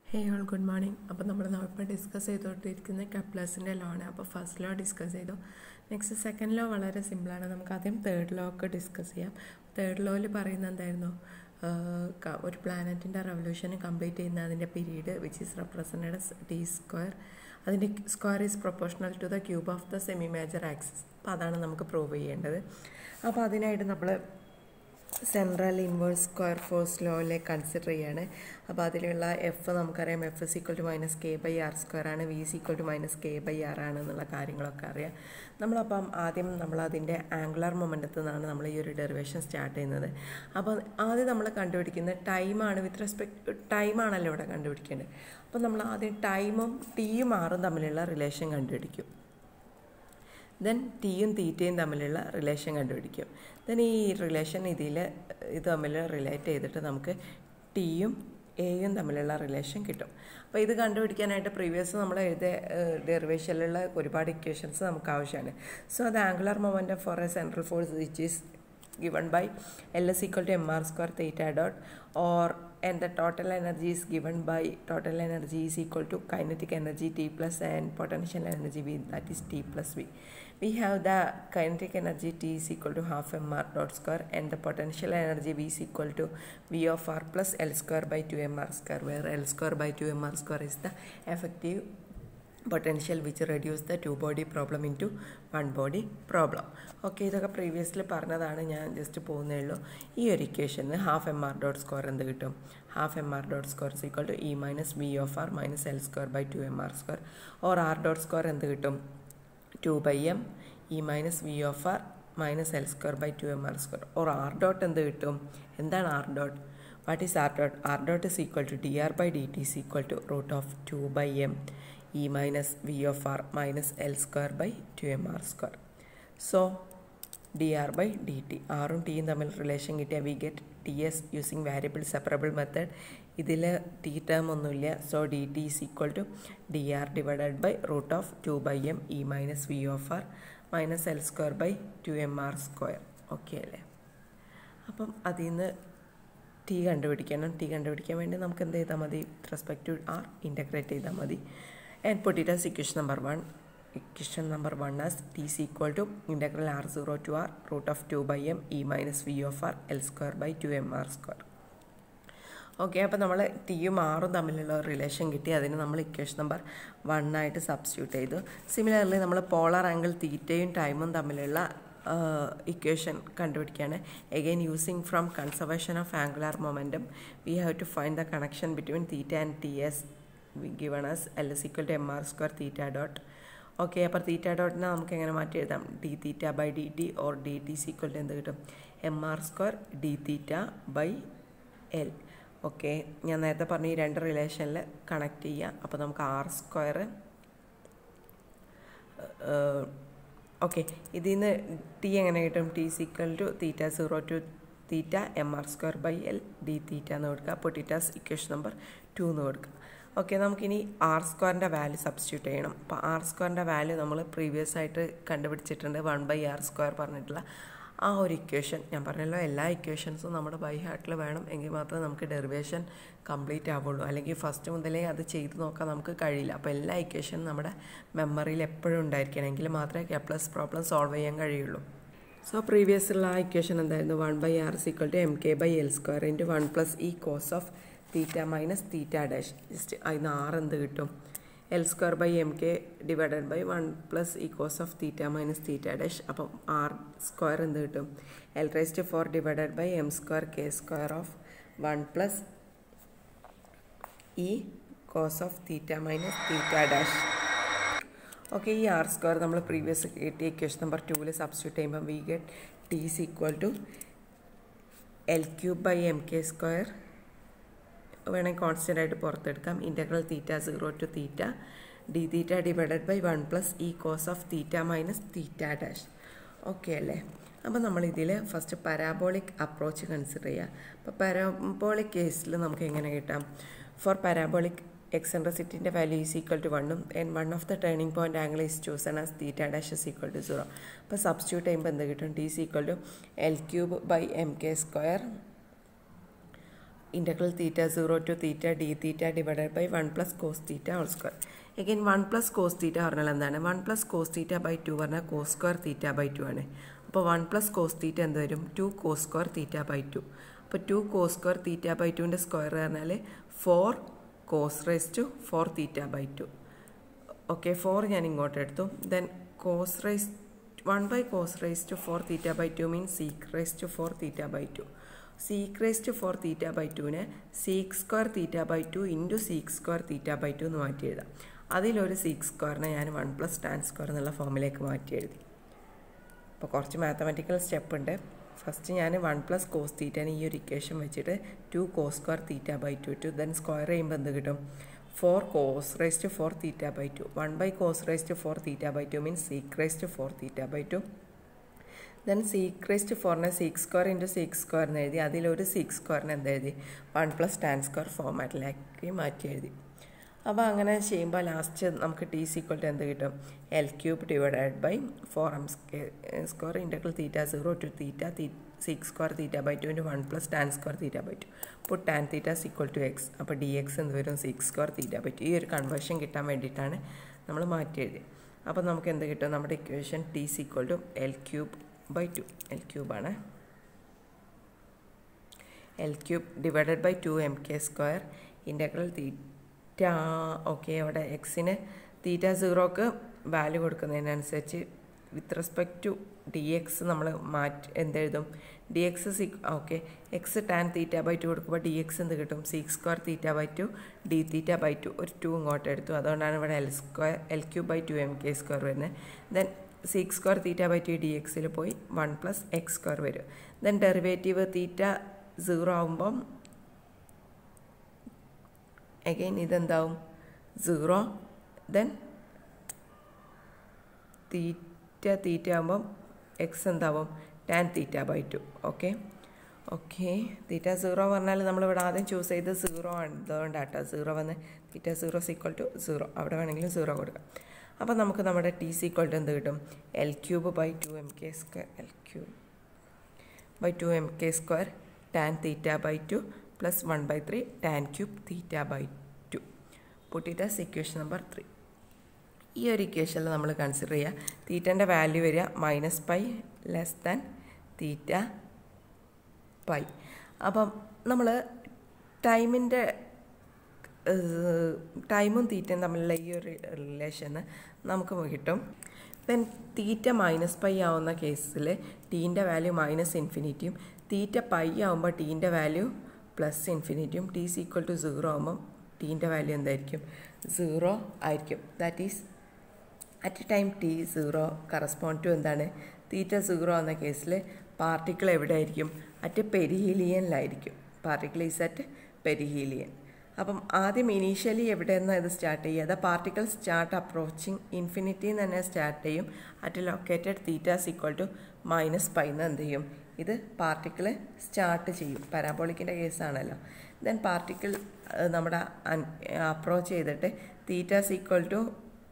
ഹേ all good morning അപ്പോൾ നമ്മൾ ഇപ്പോൾ ഡിസ്കസ് ചെയ്തുകൊണ്ടിരിക്കുന്ന കപ്ലേഴ്സിൻ്റെ ലോ ആണ് അപ്പോൾ ഫസ്റ്റ് ലോ ഡിസ്കസ് ചെയ്തു നെക്സ്റ്റ് സെക്കൻഡ് ലോ വളരെ സിമ്പിളാണ് നമുക്ക് ആദ്യം തേർഡ് ലോ ഒക്കെ ഡിസ്കസ് ചെയ്യാം തേർഡ് ലോയിൽ പറയുന്നത് എന്തായിരുന്നു ഒരു പ്ലാനറ്റിൻ്റെ റെവല്യൂഷൻ കംപ്ലീറ്റ് ചെയ്യുന്ന അതിൻ്റെ period which is represented T square അതിൻ്റെ square is proportional to the cube of the semi major axis അപ്പോൾ അതാണ് നമുക്ക് പ്രൂവ് ചെയ്യേണ്ടത് അപ്പോൾ അതിനായിട്ട് നമ്മൾ സെൻട്രൽ ഇൻവേഴ്സ് സ്ക്വയർ ഫോഴ്സ് ലോയിലെ കൺസിഡർ ചെയ്യാണ് അപ്പോൾ അതിലുള്ള എഫ് നമുക്കറിയാം F is equal to minus K by R square ആണ് V is equal to minus K by R ആണ് എന്നുള്ള കാര്യങ്ങളൊക്കെ അറിയാം നമ്മളപ്പം ആദ്യം നമ്മൾ അതിൻ്റെ ആംഗുലർ മൊമെൻറ്റത്തിൽ നിന്നാണ് നമ്മൾ ഈ ഒരു ഡെറിവേഷൻ സ്റ്റാർട്ട് ചെയ്യുന്നത് അപ്പോൾ ആദ്യം നമ്മൾ കണ്ടുപിടിക്കുന്നത് ടൈമാണ് വിത്ത് റെസ്പെക്ട് ടൈമാണല്ലോ ഇവിടെ കണ്ടുപിടിക്കേണ്ടത് അപ്പോൾ നമ്മൾ ആദ്യം ടൈമും ടിയും ആറും തമ്മിലുള്ള റിലേഷൻ കണ്ടുപിടിക്കും ദെൻ ടിയും തീറ്റയും തമ്മിലുള്ള റിലേഷൻ കണ്ടുപിടിക്കും ദെൻ ഈ റിലേഷൻ ഇതിൽ ഇത് തമ്മിൽ റിലേറ്റ് ചെയ്തിട്ട് നമുക്ക് ടിയും എയും തമ്മിലുള്ള റിലേഷൻ കിട്ടും അപ്പോൾ ഇത് കണ്ടുപിടിക്കാനായിട്ട് പ്രീവിയസ് നമ്മൾ എഴുതിയ ഡെറിവേഷനിലുള്ള ഒരുപാട് ഇക്വേഷൻസ് നമുക്ക് ആവശ്യമാണ് so the angular momentum for a central force which is given by L is equal to mr square theta dot or and the total energy is given by total energy is equal to kinetic energy T plus and potential energy V that is T plus V. We have the kinetic energy T is equal to half mr dot square and the potential energy V is equal to V of r plus L square by 2 mr square where L square by 2 mr square is the effective potential which reduce the two body problem into one body problem okay ഇതൊക്കെ previously പറഞ്ഞതാണ് ഞാൻ just പോകുന്നേ ഉള്ളൂ ഈ ഒരു ഇക്വേഷന് half M R dot square എന്ത് കിട്ടും half M R dot square equal to E minus V of R minus L square by two M R square or R dot square എന്ത് കിട്ടും two by M E minus V of R minus L square by two M R square or R dot എന്ത് കിട്ടും എന്താണ് R dot what is R dot R dot is equal to D R by D T is equal to root of two by M E minus V of R minus L square by two M R square so D R by D T ആറും ടിയും തമ്മിൽ relation കിട്ടിയ we get T as using variable separable method ഇതിൽ T term ഒന്നുമില്ല so D T is equal to D R divided by root of two by M E minus V of R minus L square by two M R square okay അല്ലേ അപ്പം അതിൽ നിന്ന് T കണ്ടുപിടിക്കണം T കണ്ടുപിടിക്കാൻ വേണ്ടി നമുക്ക് എന്ത് ചെയ്താൽ മതി with respect to R integrate ചെയ്താൽ മതി and put it as equation number 1 equation number 1 as t is equal to integral r0 to r root of 2 by m e minus v of r l square by 2 m r square okay അപ്പോൾ നമ്മൾ ടിയും ആറും തമ്മിലുള്ള relation കിട്ടി അതിന് നമ്മൾ equation number one ആയിട്ട് substitute ചെയ്തു സിമിലർലി നമ്മൾ പോളർ ആംഗിൾ തീറ്റയും ടൈമും തമ്മിലുള്ള ഇക്വേഷൻ കണ്ടുപിടിക്കുകയാണ് again using from conservation of angular momentum we have to find the connection between theta and T as given as L is equal to mr square theta dot okay അപ്പോൾ theta ഡോട്ടിനെ നമുക്ക് എങ്ങനെ മാറ്റി എഴുതാം D theta by D T or D T C equal to എന്ത് കിട്ടും M R square D theta by L okay ഞാൻ നേരത്തെ പറഞ്ഞ ഈ രണ്ട് റിലേഷനിൽ കണക്ട് ചെയ്യുക അപ്പോൾ നമുക്ക് ആർ സ്ക്വയർ ഓക്കെ ഇതിൽ നിന്ന് ടി എങ്ങനെ കിട്ടും T is equal to theta zero to theta M R square by L D theta എന്ന് കൊടുക്കുക അപ്പോൾ ടീറ്റാസ് ഇക്വേഷൻ നമ്പർ ടു എന്ന് കൊടുക്കുക ഓക്കെ നമുക്കിനി ആർ സ്ക്വയറിൻ്റെ വാല്യൂ സബ്സ്റ്റിറ്റ്യൂട്ട് ചെയ്യണം അപ്പോൾ ആർ സ്ക്വയറിൻ്റെ വാല്യൂ നമ്മൾ പ്രീവിയസ് ആയിട്ട് കണ്ടുപിടിച്ചിട്ടുണ്ട് വൺ ബൈ ആർ സ്ക്വയർ പറഞ്ഞിട്ടുള്ള ആ ഒരു ഇക്വേഷൻ ഞാൻ പറഞ്ഞല്ലോ എല്ലാ ഇക്വേഷൻസും നമ്മുടെ ബൈ ഹാർട്ടിൽ വേണം എങ്കിൽ മാത്രമേ നമുക്ക് ഡെറിവേഷൻ കംപ്ലീറ്റ് ആവുള്ളൂ അല്ലെങ്കിൽ ഫസ്റ്റ് മുതലേ അത് ചെയ്ത് നോക്കാൻ നമുക്ക് കഴിയില്ല അപ്പോൾ എല്ലാ ഇക്വേഷനും നമ്മുടെ മെമ്മറിയിൽ എപ്പോഴും ഉണ്ടായിരിക്കണം എങ്കിൽ മാത്രമേ കെ പ്ലസ് പ്രോബ്ലം സോൾവ് ചെയ്യാൻ കഴിയുള്ളൂ സോ പ്രീവിയസ് ഉള്ള ആ ഇക്വേഷൻ എന്തായിരുന്നു one by R is equal to M K by L square into one plus E cos of theta minus theta dash just അതിന് ആറ് എന്ത് കിട്ടും L square by M K divided by one plus E cos of theta minus theta dash അപ്പം R square എന്ത് കിട്ടും L raised four divided by M square K square of one plus E cos of theta minus theta dash okay ഈ R square നമ്മൾ previous കിട്ടിയ equation number ടൂവിൽ substitute ചെയ്യുമ്പോൾ we get T is equal to L cube by M K square വേണമെങ്കിൽ constant ആയിട്ട് പുറത്തെടുക്കാം integral theta zero to theta D theta divided by one plus E cos of theta minus theta dash okay അല്ലേ അപ്പോൾ നമ്മൾ ഇതിൽ first parabolic approach consider ചെയ്യുക അപ്പോൾ parabolic കേസിൽ നമുക്ക് എങ്ങനെ കിട്ടാം ഫോർ പരാബോളിക് എക്സെൻട്രസിറ്റിൻ്റെ വാല്യൂ ഈസ് ഈക്വൽ ടു വണ്ണും and one of the turning point angle is chosen as theta dash is equal to zero അപ്പോൾ സബ്സ്റ്റിറ്റ്യൂട്ട് ചെയ്യുമ്പോൾ എന്ത് കിട്ടും T is equal to L cube by M K square integral theta zero to theta D theta divided by one plus cos theta whole square again one plus cos theta പറഞ്ഞാൽ എന്താണ് one plus cos theta by to പറഞ്ഞാൽ cos square theta by two ആണ് അപ്പോൾ one plus cos theta എന്ത് വരും two cos square theta by two അപ്പോൾ two cos square theta by ടുവിൻ്റെ square പറഞ്ഞാൽ four cos raised to four theta by two okay four ഞാൻ ഇങ്ങോട്ട് എടുത്തു then cos raised one by cos raised to four theta by two means sec raised to four theta by two sec raised to four theta by ടുവിനെ seek square theta by two into sec square theta by two എന്ന് മാറ്റി എഴുതാം അതിലൊരു seek സ്ക്വയറിനെ ഞാൻ one plus tan square എന്നുള്ള ഫോമിലേക്ക് മാറ്റി എഴുതി അപ്പോൾ കുറച്ച് മാത്തമാറ്റിക്കൽ സ്റ്റെപ്പ് ഉണ്ട് ഫസ്റ്റ് ഞാൻ വൺ പ്ലസ് കോസ് തീറ്റനെ ഈ ഒരു ഇക്വേഷൻ വെച്ചിട്ട് two cos square theta by two two then square ചെയ്യുമ്പോൾ എന്ത് കിട്ടും four cos raised to four theta by two one by cos raised to four theta by two means sec raised to four theta by two then sec raised to ഫോറിനെ sec square into sec square എന്ന് എഴുതി അതിലൊരു sec സ്ക്വയറിന് എന്ത് എഴുതി one plus tan square ഫോമാറ്റിലാക്കി മാറ്റി എഴുതി അപ്പോൾ അങ്ങനെ ചെയ്യുമ്പോൾ ലാസ്റ്റ് നമുക്ക് ടി സീക്വൽ ടു എന്ത് കിട്ടും L cube divided by four M square integral theta zero to theta sec square theta by two into one plus tan square theta by two അപ്പോൾ tan theta is equal to X അപ്പോൾ D X എന്ന് വരും sec square theta by two ഈ ഒരു conversion കിട്ടാൻ വേണ്ടിയിട്ടാണ് നമ്മൾ മാറ്റി എഴുതി അപ്പോൾ നമുക്ക് എന്ത് കിട്ടും നമ്മുടെ equation T is equal to L cube by two L ക്യൂബാണ് L cube divided by two M K square integral theta okay അവിടെ എക്സിന് തീറ്റ സീറോക്ക് വാല്യൂ കൊടുക്കുന്നതിനനുസരിച്ച് with respect to D X നമ്മൾ മാറ്റി എന്തെഴുതും D X is okay X tan theta by two കൊടുക്കുമ്പോൾ D X എന്ത് കിട്ടും sec square theta by two D theta by two ഒരു ടു ഇങ്ങോട്ട് എടുത്തു അതുകൊണ്ടാണ് ഇവിടെ L square L cube by two M K square വരുന്നത് then sec square theta by two D എക്സിൽ പോയി വൺ പ്ലസ് എക്സ് സ്ക്വയർ വരും ദെൻ ഡെറിവേറ്റീവ് തീറ്റ സീറോ ആകുമ്പം അഗെയിൻ ഇതെന്താവും സീറോ ദെൻ തീറ്റ തീറ്റ ആകുമ്പം എക്സ് എന്താവും tan theta by two okay okay theta zero പറഞ്ഞാൽ നമ്മളിവിടെ ആദ്യം ചൂസ് ചെയ്ത് സീറോ ആണ് ഇതുകൊണ്ടാട്ടോ സീറോ വന്ന് theta zero is equal to zero അവിടെ വേണമെങ്കിലും സീറോ കൊടുക്കാം അപ്പോൾ നമുക്ക് നമ്മുടെ ടി സീക്വൽ ടു എന്ത് കിട്ടും L cube by two M K square L cube by two M K square tan theta by two plus one by three tan cube theta by two പുട്ടിട്ട് equation number three ഈ ഒരു ഇക്വേഷനിൽ നമ്മൾ consider ചെയ്യുക തീറ്റൻ്റെ value വരിക minus pi less than theta pi അപ്പം നമ്മൾ ടൈമിൻ്റെ ടൈമും തീറ്റയും തമ്മിലുള്ള ഈ ഒരു റിലേഷന് നമുക്ക് കിട്ടും ദെൻ തീറ്റ മൈനസ് പൈ ആവുന്ന കേസിൽ ടീൻ്റെ വാല്യൂ മൈനസ് ഇൻഫിനിറ്റിയും തീറ്റ പൈ ആവുമ്പോൾ ടീൻ്റെ വാല്യൂ പ്ലസ് ഇൻഫിനിറ്റിയും T C equal to zero ആകുമ്പം ടീൻ്റെ വാല്യൂ എന്തായിരിക്കും സീറോ ആയിരിക്കും that is at a time T zero correspond to എന്താണ് തീറ്റ സീറോ എന്ന കേസിൽ പാർട്ടിക്കിൾ എവിടെ ആയിരിക്കും അറ്റ് പെരിഹീലിയനിലായിരിക്കും പാർട്ടിക്കിൾ ഈസ് അറ്റ് പെരിഹീലിയൻ അപ്പം ആദ്യം ഇനീഷ്യലി എവിടെ നിന്ന് ഇത് സ്റ്റാർട്ട് ചെയ്യുക the particle start approaching infinity തന്നെ സ്റ്റാർട്ട് ചെയ്യും at located theta is equal to minus pi എന്ന് എന്ത് ചെയ്യും ഇത് പാർട്ടിക്കിൾ സ്റ്റാർട്ട് ചെയ്യും പാരാബോളിക്കിൻ്റെ കേസാണല്ലോ ദെൻ പാർട്ടിക്കിൾ നമ്മുടെ അപ്രോച്ച് ചെയ്തിട്ട് തീറ്റാസ് ഈക്വൽ ടു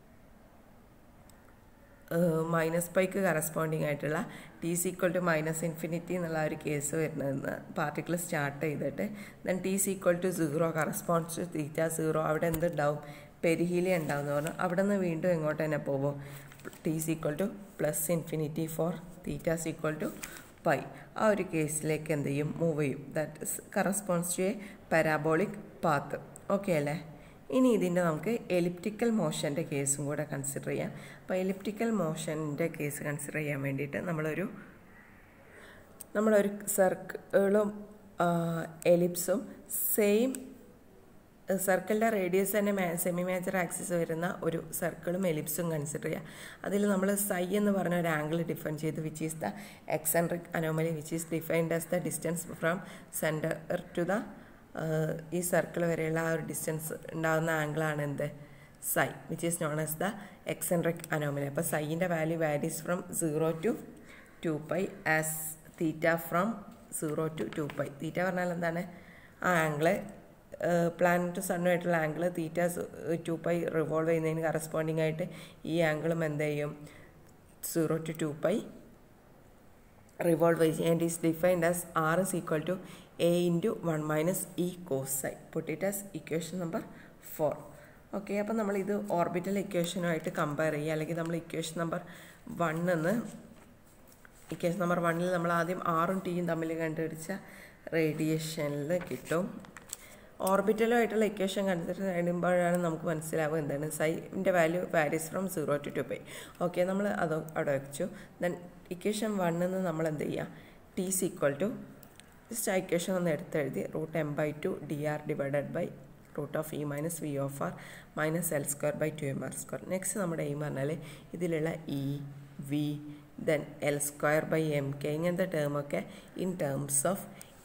മൈനസ് പൈക്ക് കറസ്പോണ്ടിങ് ആയിട്ടുള്ള T C equal to minus infinity എന്നുള്ള ഒരു കേസ് വരുന്നതെന്ന് പാർട്ടിക്കിൾ സ്റ്റാർട്ട് ചെയ്തിട്ട് then T C equal to zero corresponds to theta zero അവിടെ എന്തുണ്ടാവും പെരിഹീലി ഉണ്ടാവും എന്ന് പറഞ്ഞു അവിടെ നിന്ന് വീണ്ടും എങ്ങോട്ട് തന്നെ പോകും T C equal to plus infinity for theta is equal to pi ആ ഒരു കേസിലേക്ക് എന്ത് ചെയ്യും മൂവ് ചെയ്യും that is corresponds to a parabolic path okay അല്ലേ ഇനി ഇതിൻ്റെ നമുക്ക് എലിപ്റ്റിക്കൽ മോഷൻ്റെ കേസും കൂടെ കൺസിഡർ ചെയ്യാം അപ്പോൾ എലിപ്റ്റിക്കൽ മോഷൻ്റെ കേസ് കൺസിഡർ ചെയ്യാൻ വേണ്ടിയിട്ട് നമ്മളൊരു നമ്മളൊരു സർക്കിളും എലിപ്സും സെയിം സർക്കിളിൻ്റെ റേഡിയസ് തന്നെ സെമി മേജർ ആക്സിസ് വരുന്ന ഒരു സർക്കിളും എലിപ്സും കൺസിഡർ ചെയ്യുക അതിൽ നമ്മൾ സൈ എന്ന് പറഞ്ഞ ഒരു ആംഗിൾ ഡിഫൈൻ ചെയ്ത് which is the eccentric anomaly which is defined as the distance from centre to the ഈ സർക്കിൾ വരെയുള്ള ആ ഒരു ഡിസ്റ്റൻസ് ഉണ്ടാകുന്ന ആംഗിളാണ് എന്ത് psi which is known as the eccentric anomaly അപ്പോൾ സൈൻ്റെ value varies from zero to two pi as theta from zero to two pi theta പറഞ്ഞാൽ എന്താണ് ആ ആംഗിള് പ്ലാനറ്റ് സണ്ണുമായിട്ടുള്ള angle theta two pi revolve ചെയ്യുന്നതിന് കറസ്പോണ്ടിങ് ആയിട്ട് ഈ ആംഗിളും എന്ത് ചെയ്യും zero to two pi revolve ചെയ്യും and is defined as R is equal to A into one minus E cos psi put it as equation number four okay അപ്പോൾ നമ്മൾ ഇത് ഓർബിറ്റൽ ഇക്വേഷനുമായിട്ട് കമ്പയർ ചെയ്യുക അല്ലെങ്കിൽ നമ്മൾ ഇക്വേഷൻ നമ്പർ വണ്ണെന്ന് ഇക്വേഷൻ നമ്പർ വണ്ണിൽ നമ്മൾ ആദ്യം ആറും ടിയും തമ്മിൽ കണ്ടുപിടിച്ച റേഡിയേഷനിൽ കിട്ടും ഓർബിറ്റലുമായിട്ടുള്ള ഇക്വേഷൻ കണ്ടിട്ട് കഴിയുമ്പോഴാണ് നമുക്ക് മനസ്സിലാവുക എന്താണ് സൈൻ്റെ value varies from zero to two pi okay നമ്മൾ അത് അവിടെ വെച്ചു ദെൻ ഇക്വേഷൻ വണ്ണിൽ നിന്ന് നമ്മൾ എന്ത് ചെയ്യുക T C equal to just ആ ഇക്വേഷൻ ഒന്ന് എടുത്തെഴുതി root M by two D R divided by root of E minus V of R minus L square by two M R square next നമ്മുടെ aim പറഞ്ഞാൽ ഇതിലുള്ള E V then L square by M K ഇങ്ങനത്തെ ടേമൊക്കെ in terms of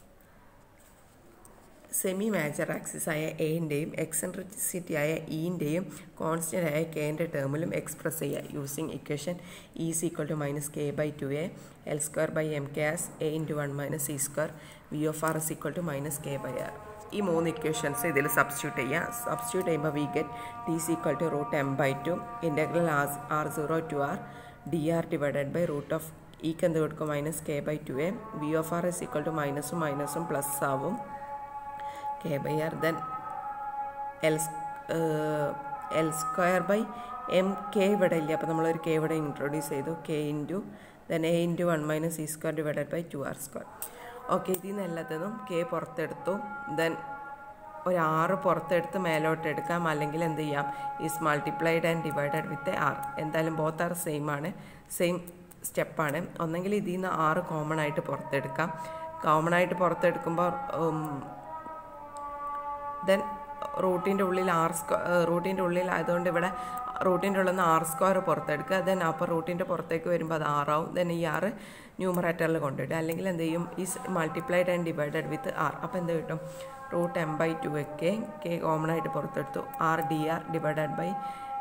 semi major axis ആയ എൻ്റെയും eccentricity ആയ ഇൻ്റെയും constant ആയ കെൻ്റെ ടേമിലും എക്സ്പ്രസ് ചെയ്യുക using equation is equal to minus K by two A L square by M K as A into one minus C square V of R is equal to minus K by R ഈ മൂന്ന് equations ഇതിൽ substitute ചെയ്യുക substitute ചെയ്യുമ്പോൾ we get T C equal to root M by two integral R R zero to R D R divided by root of ഇക്ക് എന്ത് കൊടുക്കും minus K by two A V of R is equal to മൈനസും മൈനസും plus ആവും K by R then L L square by M K ഇവിടെ ഇല്ല അപ്പോൾ നമ്മളൊരു കെ ഇവിടെ ഇൻട്രൊഡ്യൂസ് ചെയ്തു K into then A into one minus E square divided by two R square okay ഇതിൽ നിന്ന് എല്ലാത്തതും കെ പുറത്തെടുത്തു ദെൻ ഒരു ആറ് പുറത്തെടുത്ത് മേലോട്ട് എടുക്കാം അല്ലെങ്കിൽ എന്ത് ചെയ്യാം is multiplied and divided with R എന്തായാലും ബോത്ത് ആർ സെയിം ആണ് സെയിം സ്റ്റെപ്പാണ് ഒന്നെങ്കിൽ ഇതിൽ നിന്ന് ആറ് കോമൺ ആയിട്ട് പുറത്തെടുക്കാം കോമൺ ആയിട്ട് പുറത്തെടുക്കുമ്പോൾ ദെൻ റൂട്ടിൻ്റെ ഉള്ളിൽ ആർ സ്ക്വ റൂട്ടിൻ്റെ ഉള്ളിൽ ആയതുകൊണ്ട് ഇവിടെ റൂട്ടിൻ്റെ ഉള്ളിൽ നിന്ന് ആർ സ്ക്വയർ പുറത്തെടുക്കുക ദെൻ അപ്പോൾ റൂട്ടിൻ്റെ പുറത്തേക്ക് വരുമ്പോൾ അത് ആറാവും ദെൻ ഈ ആറ് ന്യൂമറേറ്ററിൽ കൊണ്ടിടുക അല്ലെങ്കിൽ എന്ത് ചെയ്യും ഈ multiplied and divided with R അപ്പോൾ എന്ത് കിട്ടും റൂട്ട് എം ബൈ ടു ഒക്കെ കെ കോമൺ ആയിട്ട് പുറത്തെടുത്തു R D R divided by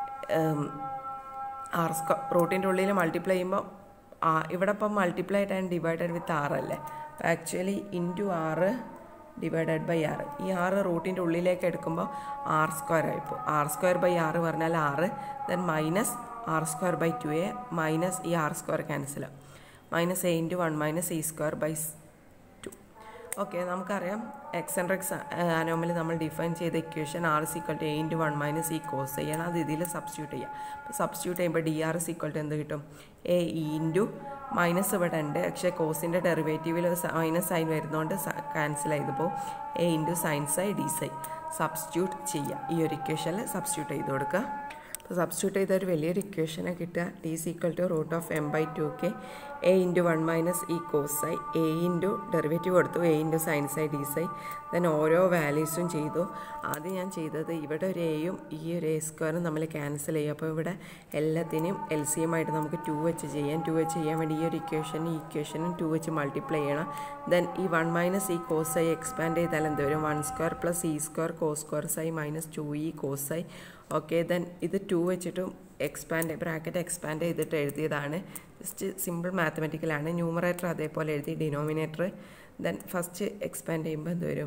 R സ്ക്വ റൂട്ടിൻ്റെ ഉള്ളിൽ മൾട്ടിപ്ലൈ ചെയ്യുമ്പോൾ ഇവിടെ ഇപ്പം multiplied and divided with R അല്ലേ actually into R divided by R ഈ ആറ് റൂട്ടിൻ്റെ ഉള്ളിലേക്ക് എടുക്കുമ്പോൾ ആർ സ്ക്വയർ ആയിപ്പോൾ ആർ സ്ക്വയർ ബൈ ആറ് പറഞ്ഞാൽ R then minus R square by two A minus E R square cancel minus A into one minus E square by two okay നമുക്കറിയാം eccentrics anomaly നമ്മൾ define ചെയ്ത equation R is equal to A into one minus E cos ചെയ്യണം അത് ഇതിൽ substitute ചെയ്യാം അപ്പോൾ substitute ചെയ്യുമ്പോൾ D R is equal to എന്ത് കിട്ടും എ ഇൻറ്റു മൈനസ് ഇവിടെ ഉണ്ട് പക്ഷേ കോസിൻ്റെ ഡെറിവേറ്റീവിൽ മൈനസ് സൈൻ വരുന്നതുകൊണ്ട് ക്യാൻസൽ ചെയ്തപ്പോൾ A into sine psi D psi substitute ചെയ്യുക ഈ ഒരു ഇക്വേഷനിൽ സബ്സ്റ്റിറ്റ്യൂട്ട് ചെയ്ത് കൊടുക്കുക അപ്പോൾ സബ്സ്റ്റിറ്റ്യൂട്ട് ചെയ്ത ഒരു വലിയൊരു ഇക്വേഷനെ കിട്ടുക T C equal to root of M by two K A into one minus E cos I A into derivative കൊടുത്തു A into sines I D psi then ഓരോ വാല്യൂസും ചെയ്തു ആദ്യം ഞാൻ ചെയ്തത് ഇവിടെ ഒരു എയും ഈ ഒരു എ സ്ക്വയറും തമ്മിൽ ക്യാൻസൽ ചെയ്യും അപ്പോൾ ഇവിടെ എല്ലാത്തിനും എൽ സി എം ആയിട്ട് നമുക്ക് ടു വെച്ച് ചെയ്യാം ടു വെച്ച് ചെയ്യാൻ വേണ്ടി ഈ ഒരു ഇക്വേഷനും ഈ ഇക്വേഷനും ടു വെച്ച് മൾട്ടിപ്ലൈ ചെയ്യണം ദെൻ ഈ one minus E cos I expand ചെയ്താൽ എന്ത് വരും one square plus E square cos square psi minus two E cos I okay then ഇത് ടു വെച്ചിട്ടും എക്സ്പാൻഡ് ബ്രാക്കറ്റ് എക്സ്പാൻഡ് ചെയ്തിട്ട് എഴുതിയതാണ് ജസ്റ്റ് സിമ്പിൾ മാത്തമെറ്റിക്കലാണ് ന്യൂമറേറ്റർ അതേപോലെ എഴുതി ഡിനോമിനേറ്റർ ദെൻ ഫസ്റ്റ് എക്സ്പാൻഡ് ചെയ്യുമ്പോൾ എന്ത് വരും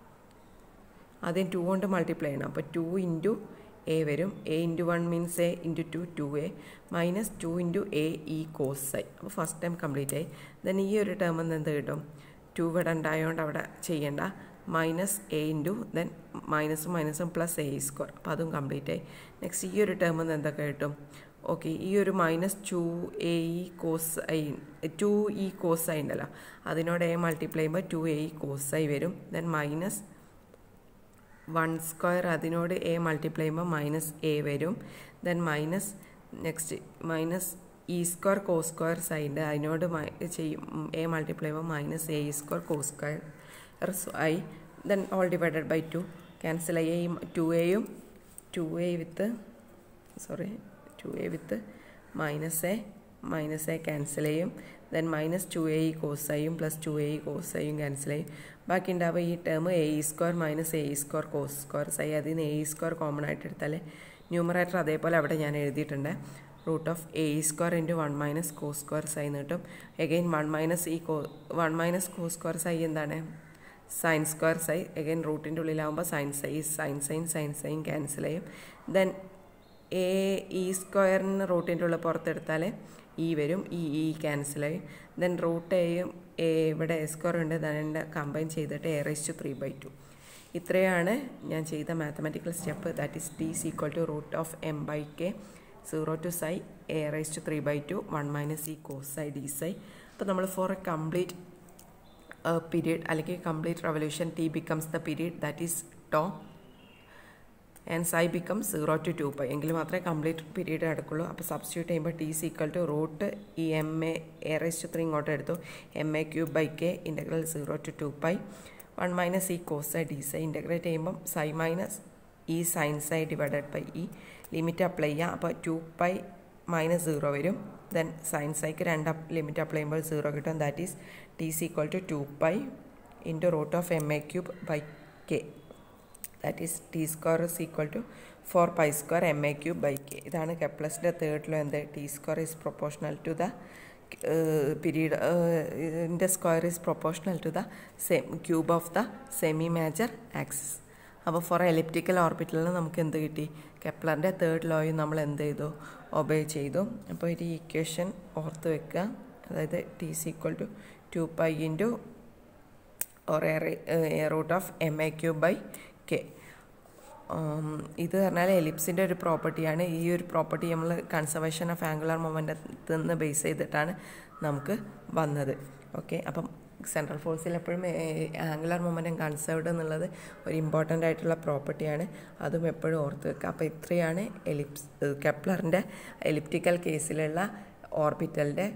ആദ്യം ടു കൊണ്ട് മൾട്ടിപ്ലൈ ചെയ്യണം അപ്പോൾ ടു ഇൻറ്റു എ വരും A into one means A into two two A minus two into A E cos I അപ്പോൾ ഫസ്റ്റ് ടൈം കംപ്ലീറ്റ് ആയി ദെൻ ഈ ഒരു ടേമിൽ നിന്ന് എന്ത് കിട്ടും ടു ഇവിടെ ഉണ്ടായതുകൊണ്ട് അവിടെ ചെയ്യേണ്ട മൈനസ് എ ഇൻറ്റു ദെൻ മൈനസും മൈനസും പ്ലസ് എ സ്ക്വയർ അപ്പോൾ അതും കംപ്ലീറ്റ് ആയി നെക്സ്റ്റ് ഈ ഒരു ടേമിൽ നിന്ന് എന്തൊക്കെ കിട്ടും ഓക്കെ ഈ ഒരു minus two A E cos I two E cos I ഉണ്ടല്ലോ അതിനോട് എ മൾട്ടിപ്ലൈ ചെയ്യുമ്പോൾ two A E cos I വരും ദെൻ മൈനസ് വൺ സ്ക്വയർ അതിനോട് എ മൾട്ടിപ്ലൈ ചെയ്യുമ്പോൾ മൈനസ് എ വരും then minus next minus E square co square side അതിനോട് ചെയ്യും A multiply ചെയ്യുമ്പോൾ minus A square co square I then all divided by two cancel I two എയും two A with sorry to A with minus A minus A cancel ചെയ്യും then minus two A cos ഐയും plus two A cos ഐയും cancel ചെയ്യും ബാക്കി ഉണ്ടാവുക ഈ term A square minus A square cos square psi അതിൽ നിന്ന് A square common ആയിട്ട് എടുത്താൽ ന്യൂമറേറ്റർ അതേപോലെ അവിടെ ഞാൻ എഴുതിയിട്ടുണ്ട് root of A square into one minus co square psi എന്ന് കിട്ടും again one minus E co one minus co square psi എന്താണ് സൈൻ സ്ക്വയർ സൈ എഗെയിൻ റൂട്ടിൻ്റെ ഉള്ളിലാവുമ്പോൾ sine psi sine sine sine sine cancel ചെയ്യും then A E സ്ക്വയറിന് റൂട്ടിൻ്റെ ഉള്ളിൽ പുറത്തെടുത്താൽ ഇ വരും ഈ ഇ ക്യാൻസലായി ദെൻ റൂട്ട് എയും എ ഇവിടെ എ സ്ക്വയർ ഉണ്ട് അതിൻ്റെ കമ്പൈൻ ചെയ്തിട്ട് A raise to three by to ഇത്രയാണ് ഞാൻ ചെയ്ത mathematical step that is T is equal to root of M by K zero to psi A raise to three by two one minus E cos psi D psi അപ്പോൾ നമ്മൾ for a complete period അല്ലെങ്കിൽ complete revolution T becomes the period that is tau and psi become zero to two pi എങ്കിൽ മാത്രമേ complete period നടക്കുള്ളൂ അപ്പോൾ substitute ചെയ്യുമ്പോൾ T C equal to root ഈ M A raise to three ഇങ്ങോട്ട് എടുത്തു M A cube by K integral zero to two pi one minus E cos D psi integrate ചെയ്യുമ്പം psi minus E sine psi divided by ഈ limit apply ചെയ്യാം അപ്പോൾ two pi minus zero വരും then sine സൈക്ക് രണ്ട് limit apply ചെയ്യുമ്പോൾ zero കിട്ടും that is T C equal to two pi into root of M A cube by K that is T square is equal to four pi square M A cube by K ഇതാണ് കെപ്ലസിൻ്റെ തേർഡിലോ എന്ത് T square is proportional to the period ഇതിൻ്റെ square is proportional to the സെം cube of the semi major axis അപ്പോൾ for elliptical ഓർബിറ്റലിന് നമുക്ക് എന്ത് കിട്ടി കെപ്ലറിൻ്റെ തേർഡ് ലോയും നമ്മൾ എന്ത് ചെയ്തു ഒബേ ചെയ്തു അപ്പോൾ ഒരു ഇക്വേഷൻ ഓർത്ത് വെക്കുക അതായത് T C equal to two pi into or A root of M A cube by K ഇത് പറഞ്ഞാൽ എലിപ്സിൻ്റെ ഒരു പ്രോപ്പർട്ടിയാണ് ഈ ഒരു പ്രോപ്പർട്ടി നമ്മൾ കൺസർവേഷൻ ഓഫ് ആംഗുലർ മൊമെൻറ്റത്തിൽ നിന്ന് ബേസ് ചെയ്തിട്ടാണ് നമുക്ക് വന്നത് ഓക്കെ അപ്പം സെൻട്രൽ ഫോഴ്സിൽ എപ്പോഴും ആംഗുലർ മൊമെൻറ്റം കൺസേർവ്ഡ് എന്നുള്ളത് ഒരു ഇമ്പോർട്ടൻ്റ് ആയിട്ടുള്ള പ്രോപ്പർട്ടിയാണ് അതും എപ്പോഴും ഓർത്ത് വെക്കുക അപ്പോൾ ഇത്രയാണ് എലിപ്സ് കെപ്ലറിൻ്റെ എലിപ്റ്റിക്കൽ കേസിലുള്ള ഓർബിറ്റലിൻ്റെ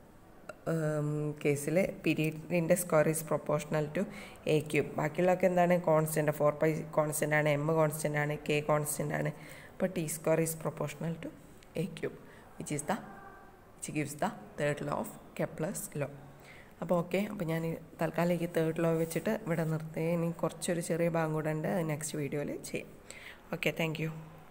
കേസിൽ പീരീഡിൻ്റെ square is proportional to A cube ബാക്കിയുള്ളതൊക്കെ എന്താണ് കോൺസ്റ്റൻ്റ് ഫോർ പൈ കോൺസ്റ്റൻ്റ് ആണ് എം കോൺസ്റ്റൻ്റ് ആണ് കെ കോൺസ്റ്റൻ്റ് ആണ് അപ്പോൾ T square is proportional to A cube which is the which gives the third law of Kepler's law അപ്പോൾ okay അപ്പോൾ ഞാൻ തൽക്കാലം ഈ തേർഡ് ലോ വെച്ചിട്ട് ഇവിടെ നിർത്തി ഇനി കുറച്ചൊരു ചെറിയ ഭാഗം കൂടെ ഉണ്ട് നെക്സ്റ്റ് വീഡിയോയിൽ ചെയ്യാം ഓക്കെ താങ്ക്